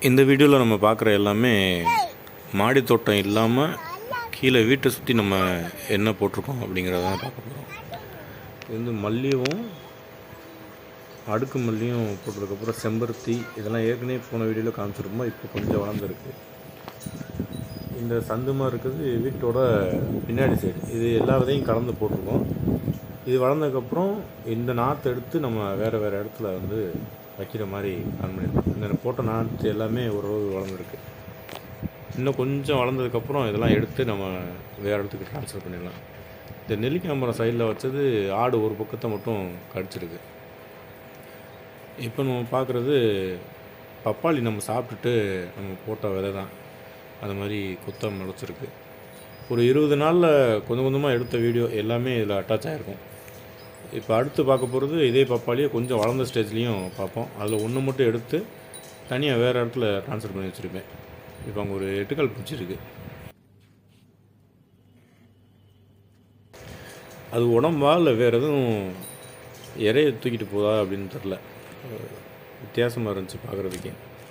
இந்த வீடியோவில் நம்ம பார்க்குற எல்லாமே மாடி தோட்டம் இல்லாமல் கீழே வீட்டை சுற்றி நம்ம என்ன போட்டிருக்கோம் அப்படிங்கிறத தான் பார்க்க போகிறோம் இது வந்து மல்லியும் அடுக்கு மல்லியும் போட்டதுக்கப்புறம் செம்பருத்தி இதெல்லாம் ஏற்கனவே போன வீடியோவில் காமிச்சிருப்போம் இப்போ கொஞ்சம் வளர்ந்துருக்கு இந்த சந்துமா இருக்கிறது வீட்டோட பின்னாடி சைடு இது எல்லா விதையும் கலந்து போட்டிருக்கோம் இது வளர்ந்ததுக்கப்புறம் இந்த நாற்றை எடுத்து நம்ம வேறு வேறு இடத்துல வந்து வைக்கிற மாதிரி பிளான் பண்ணியிருக்கோம் இந்த போட்ட நாற்று எல்லாமே ஓரளவு வளர்ந்துருக்கு இன்னும் கொஞ்சம் வளர்ந்ததுக்கப்புறம் இதெல்லாம் எடுத்து நம்ம வேறு இடத்துக்கு ட்ரான்ஸ்ஃபர் பண்ணிடலாம் இந்த நெல்லிக்காய் மரம் சைடில் வச்சது ஆடு ஒரு பக்கத்தை மட்டும் கடிச்சிருக்கு இப்போ நம்ம பார்க்குறது பப்பாளி நம்ம சாப்பிட்டுட்டு நம்ம போட்ட விதை தான் அது மாதிரி கொத்த முளைச்சிருக்கு ஒரு இருபது நாளில் கொஞ்சம் கொஞ்சமாக எடுத்த வீடியோ எல்லாமே இதில் அட்டாச் ஆகிருக்கும் இப்போ அடுத்து பார்க்க போகிறது இதே பப்பாளியை கொஞ்சம் வளர்ந்த ஸ்டேஜ்லேயும் பார்ப்போம் அதில் ஒன்று மட்டும் எடுத்து தனியாக வேறு இடத்துல ட்ரான்ஸ்ஃபர் பண்ணி வச்சுருப்பேன் இப்போ அங்கே ஒரு எட்டுக்கால் பிடிச்சிருக்கு அது உடம்பா இல்லை வேறு எதுவும் இறைய தூக்கிட்டு போதா அப்படின்னு தெரில வித்தியாசமாக இருந்துச்சு பார்க்குறதுக்கே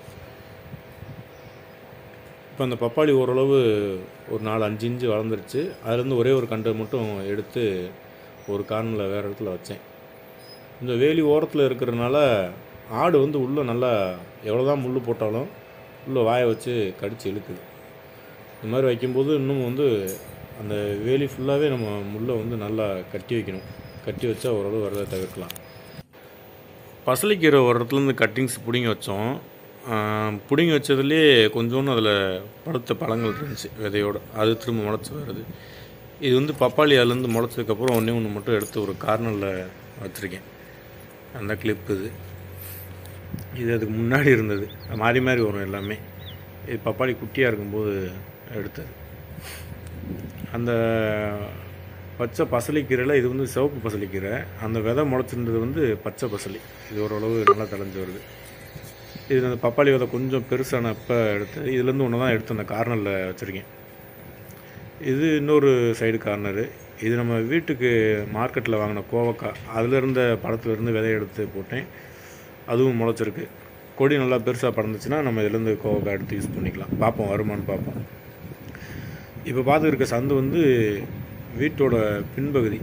இப்போ அந்த பப்பாளி ஓரளவு ஒரு நாலு அஞ்சு இன்ச்சு வளர்ந்துருச்சு அதுலேருந்து ஒரே ஒரு கண்டை மட்டும் எடுத்து ஒரு கார்னில் வேறு இடத்துல வச்சேன் இந்த வேலி ஓரத்தில் இருக்கிறனால ஆடு வந்து உள்ளே நல்லா எவ்வளோ தான் முள் போட்டாலும் உள்ளே வாயை வச்சு கடித்து இழுக்குது இந்த மாதிரி வைக்கும்போது இன்னும் வந்து அந்த வேலி ஃபுல்லாகவே நம்ம முள்ளை வந்து நல்லா கட்டி வைக்கணும் கட்டி வச்சா ஓரளவு வரதை தவிர்க்கலாம் பசலிக்கீரை ஒரு இடத்துலேருந்து கட்டிங்ஸ் பிடிங்கி வச்சோம் பிடுங்கி வச்சதுலேயே கொஞ்சோண்டு அதில் பழுத்த பழங்கள் இருந்துச்சு விதையோடு அது திரும்ப முளைச்சி வருது இது வந்து பப்பாளி அதுலேருந்து முளைச்சதுக்கப்புறம் ஒன்றே ஒன்று மட்டும் எடுத்து ஒரு கார்னரில் வச்சுருக்கேன் அந்த கிளிப் இது இது அதுக்கு முன்னாடி இருந்தது மாறி மாறி வரும் எல்லாமே இது பப்பாளி குட்டியாக இருக்கும்போது எடுத்தது அந்த பச்சை பசலிக்கீரையில் இது வந்து சிவப்பு பசலிக்கீரை அந்த விதை முளைச்சிருந்தது வந்து பச்சை பசலி இது ஓரளவு நல்லா தலைஞ்சு வருது இது அந்த பப்பாளி விதை கொஞ்சம் பெருசானப்போ எடுத்து இதுலேருந்து ஒன்று தான் எடுத்து அந்த கார்னரில் வச்சுருக்கேன் இது இன்னொரு சைடு கார்னரு இது நம்ம வீட்டுக்கு மார்க்கெட்டில் வாங்கின கோவக்காய் அதில் இருந்த பழத்துலேருந்து விதைய எடுத்து போட்டேன் அதுவும் முளைச்சிருக்கு கொடி நல்லா பெருசாக பறந்துச்சுன்னா நம்ம இதுலேருந்து கோவக்காய் எடுத்து யூஸ் பண்ணிக்கலாம் பார்ப்போம் வருமானு பார்ப்போம் இப்போ பார்த்துருக்க சந்து வந்து வீட்டோட பின்பகுதி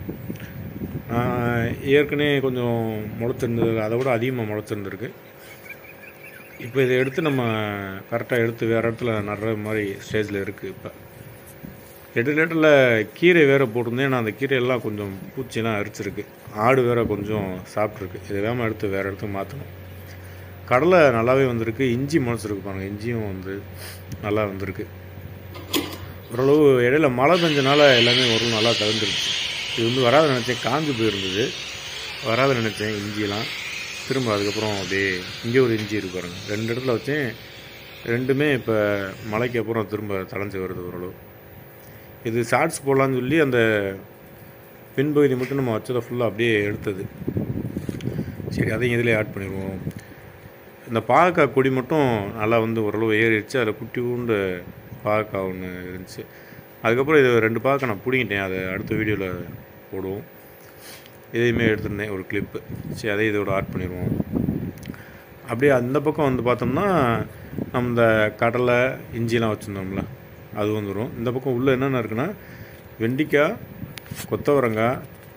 ஏற்கனவே கொஞ்சம் முளைச்சிருந்தது அதை விட அதிகமாக முளைச்சிருந்துருக்கு இப்போ இதை எடுத்து நம்ம கரெக்டாக எடுத்து வேறு இடத்துல நடுற மாதிரி ஸ்டேஜில் இருக்குது இப்போ இடையில கீரை வேறு போட்டிருந்தேன் நான் அந்த கீரையெல்லாம் கொஞ்சம் பூச்சிலாம் அரிச்சிருக்கு ஆடு வேறு கொஞ்சம் சாப்பிட்ருக்கு இதை வேகமாக எடுத்து வேறு இடத்துக்கு மாற்றணும் கடலை நல்லாவே வந்திருக்கு இஞ்சி முளைச்சிருக்கு பாருங்கள் இஞ்சியும் வந்து நல்லா வந்திருக்கு ஓரளவு இடையில மழை பெஞ்சனால எல்லாமே ஓரளவு நல்லா தகுந்துருச்சு இது வந்து வராத நினச்சேன் காஞ்சு போயிருந்தது வராத நினச்சேன் இஞ்சியெல்லாம் திரும்ப அதுக்கப்புறம் அப்படியே இங்கே ஒரு இஞ்சி இருக்கு பாருங்க ரெண்டு இடத்துல வச்சேன் ரெண்டுமே இப்போ மழைக்கு அப்புறம் திரும்ப தளைஞ்சு வருது ஓரளவு இது ஷார்ட்ஸ் போடலான்னு சொல்லி அந்த பின்பகுதி மட்டும் நம்ம வச்சதை ஃபுல்லாக அப்படியே எடுத்தது சரி அதையும் இதிலே ஆட் பண்ணிடுவோம் இந்த பாகக்காய் கொடி மட்டும் நல்லா வந்து ஓரளவு ஏறிடுச்சு அதில் குட்டி ஊண்டு பாகக்காய் ஒன்று இருந்துச்சு அதுக்கப்புறம் இது ரெண்டு பாகக்காய் நான் பிடிங்கிட்டேன் அதை அடுத்த வீடியோவில் போடுவோம் இதையுமே எடுத்திருந்தேன் ஒரு கிளிப்பு சரி அதை இதோட ஆட் பண்ணிடுவோம் அப்படியே அந்த பக்கம் வந்து பார்த்தோம்னா நம்ம இந்த கடலை இஞ்சிலாம் வச்சுருந்தோம்ல அது வந்துடும் இந்த பக்கம் உள்ளே என்னென்ன இருக்குன்னா வெண்டிக்காய் கொத்தவரங்காய்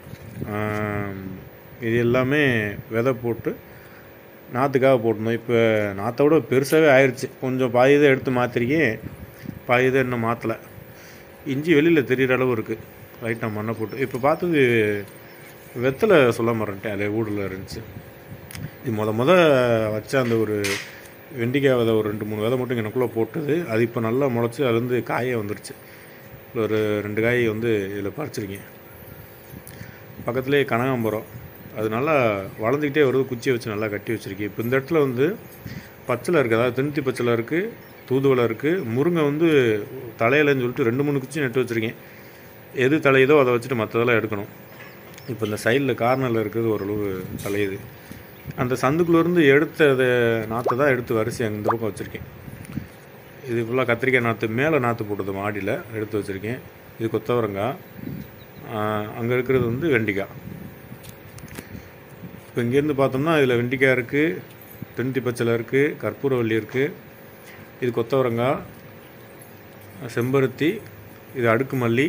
இது எல்லாமே விதை போட்டு நாற்றுக்காக போட்டணும் இப்போ நாற்றை விட பெருசாகவே ஆயிடுச்சு கொஞ்சம் பாதி இதை எடுத்து மாற்றிருக்கேன் பாதி இதை இன்னும் மாற்றலை இஞ்சி வெளியில் தெரிகிற அளவு இருக்குது லைட்டாக மண்ணை போட்டு இப்போ பார்த்தது வெத்தலை சொல்ல மறந்துட்டேன் அதில் ஊடில் இருந்துச்சு இது முத முத வச்ச அந்த ஒரு வெண்டிக்காய் விதை ஒரு ரெண்டு மூணு விதை மட்டும் எனக்குள்ளே போட்டது அது இப்போ நல்லா முளைச்சி அதுலேருந்து காயே வந்துருச்சு ஒரு ரெண்டு காய் வந்து இதில் பறிச்சிருக்கேன் பக்கத்துலேயே கனகாம்பரம் அது நல்லா வளர்ந்துக்கிட்டே வருது குச்சியை வச்சு நல்லா கட்டி வச்சுருக்கேன் இப்போ இந்த இடத்துல வந்து பச்சலை இருக்குது அதாவது தென்த்தி பச்சலை இருக்குது தூதுவளை இருக்குது முருங்கை வந்து தலையிலன்னு சொல்லிட்டு ரெண்டு மூணு குச்சி நட்டு வச்சுருக்கேன் எது தலையுதோ அதை வச்சுட்டு மற்றதெல்லாம் எடுக்கணும் இப்போ இந்த சைடில் கார்னரில் இருக்கிறது ஓரளவு தலையுது அந்த சந்துக்குள்ளேருந்து எடுத்த அதை நாற்றை தான் எடுத்து வரிசை அங்கே இந்த பக்கம் வச்சுருக்கேன் இது ஃபுல்லாக கத்திரிக்காய் நாற்று மேலே நாற்று போட்டது மாடியில் எடுத்து வச்சுருக்கேன் இது கொத்தவரங்காய் அங்கே இருக்கிறது வந்து வெண்டிக்காய் இப்போ இங்கேருந்து பார்த்தோம்னா இதில் வெண்டிக்காய் இருக்குது தென்தி பச்சலை இருக்குது கற்பூரவள்ளி இருக்குது இது கொத்தவரங்காய் செம்பருத்தி இது அடுக்கு மல்லி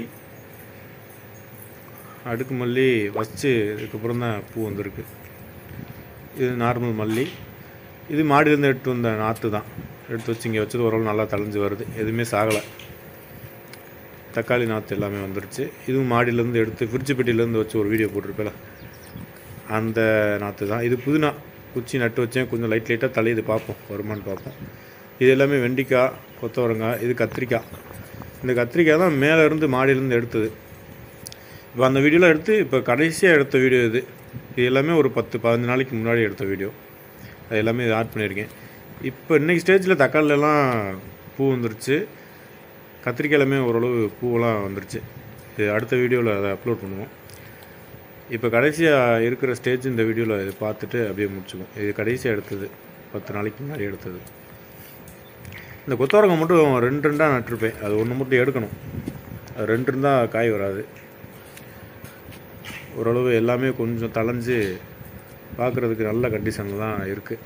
அடுக்கு மல்லி வச்சு இதுக்கப்புறம் தான் பூ வந்திருக்கு இது நார்மல் மல்லி இது மாடியிலேருந்து எடுத்து வந்த நாற்று தான் எடுத்து வச்சு இங்கே வச்சது ஓரளவு நல்லா தளைஞ்சு வருது எதுவுமே சாகலை தக்காளி நாற்று எல்லாமே வந்துருச்சு இதுவும் மாடியிலேருந்து எடுத்து ஃப்ரிட்ஜ் பெட்டியிலேருந்து வச்சு ஒரு வீடியோ போட்டிருப்பேல அந்த நாற்று தான் இது புதினா குச்சி நட்டு வச்சேன் கொஞ்சம் லைட் லைட்டாக தலையுது பார்ப்போம் வருமானு பார்ப்போம் இது எல்லாமே வெண்டிக்காய் கொத்தவரங்காய் இது கத்திரிக்காய் இந்த கத்திரிக்காய் தான் மேலே இருந்து மாடியிலேருந்து எடுத்தது இப்போ அந்த வீடியோலாம் எடுத்து இப்போ கடைசியாக எடுத்த வீடியோ இது இது எல்லாமே ஒரு பத்து பதினஞ்சு நாளைக்கு முன்னாடி எடுத்த வீடியோ அது எல்லாமே இது ஆட் பண்ணியிருக்கேன் இப்போ இன்றைக்கி ஸ்டேஜில் தக்காளிலலாம் பூ வந்துருச்சு கத்திரிக்காயிலுமே ஓரளவு பூவெல்லாம் வந்துருச்சு இது அடுத்த வீடியோவில் அதை அப்லோட் பண்ணுவோம் இப்போ கடைசியாக இருக்கிற ஸ்டேஜ் இந்த வீடியோவில் இதை பார்த்துட்டு அப்படியே முடிச்சுக்குவோம் இது கடைசியாக எடுத்தது பத்து நாளைக்கு முன்னாடி எடுத்தது இந்த கொத்தவரங்காய் மட்டும் ரெண்டு ரெண்டாக நட்டிருப்பேன் அது ஒன்று மட்டும் எடுக்கணும் அது ரெண்டு இருந்தால் காய் வராது ஓரளவு எல்லாமே கொஞ்சம் தளைஞ்சு பார்க்குறதுக்கு நல்ல கண்டிஷனில் தான் இருக்குது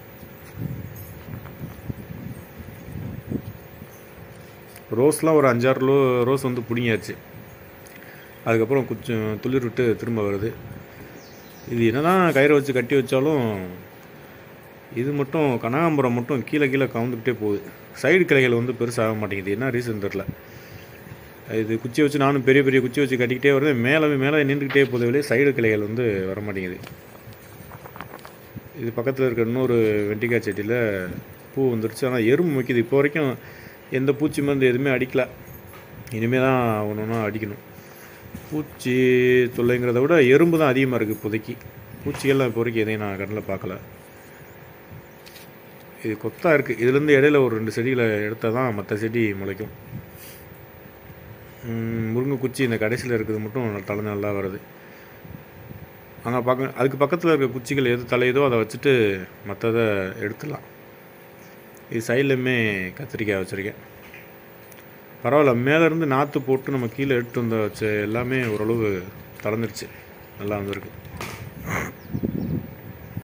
ரோஸ்லாம் ஒரு அஞ்சாறு லோ ரோஸ் வந்து பிடிங்கியாச்சு அதுக்கப்புறம் கொஞ்சம் துளிர் விட்டு திரும்ப வருது இது என்ன தான் கயிறை வச்சு கட்டி வச்சாலும் இது மட்டும் கனகாம்பரம் மட்டும் கீழே கீழே கவுந்துக்கிட்டே போகுது சைடு கிளைகள் வந்து பெருசாக மாட்டேங்குது என்ன ரீசன் தெரில இது குச்சி வச்சு நானும் பெரிய பெரிய குச்சி வச்சு கட்டிக்கிட்டே வருது மேலே மேலே நின்றுக்கிட்டே போகுது வெளியே சைடு கிளைகள் வந்து வர மாட்டேங்குது இது பக்கத்தில் இருக்க இன்னொரு வெண்டிக்காய் செடியில் பூ வந்துருச்சு ஆனால் எறும்பு வைக்கிது இப்போ வரைக்கும் எந்த பூச்சி மருந்து எதுவுமே அடிக்கல இனிமேல் தான் ஒன்று ஒன்றா அடிக்கணும் பூச்சி தொல்லைங்கிறத விட எறும்பு தான் அதிகமாக இருக்குது இப்போதைக்கு பூச்சிகள்லாம் இப்போ வரைக்கும் எதையும் நான் கண்ணில் பார்க்கல இது கொத்தாக இருக்குது இதுலேருந்து இடையில ஒரு ரெண்டு செடிகளை எடுத்தால் தான் மற்ற செடி முளைக்கும் முருங்கை குச்சி இந்த கடைசியில் இருக்கிறது மட்டும் தலை நல்லா வருது ஆனால் பார்க்க அதுக்கு பக்கத்தில் இருக்க குச்சிகள் எது தலையுதோ அதை வச்சுட்டு மற்றதை எடுத்துடலாம் இது சைட்லையுமே கத்திரிக்காய் வச்சுருக்கேன் பரவாயில்ல மேலேருந்து நாற்று போட்டு நம்ம கீழே எடுத்து வந்த வச்ச எல்லாமே ஓரளவு தளர்ந்துருச்சு நல்லா வந்திருக்கு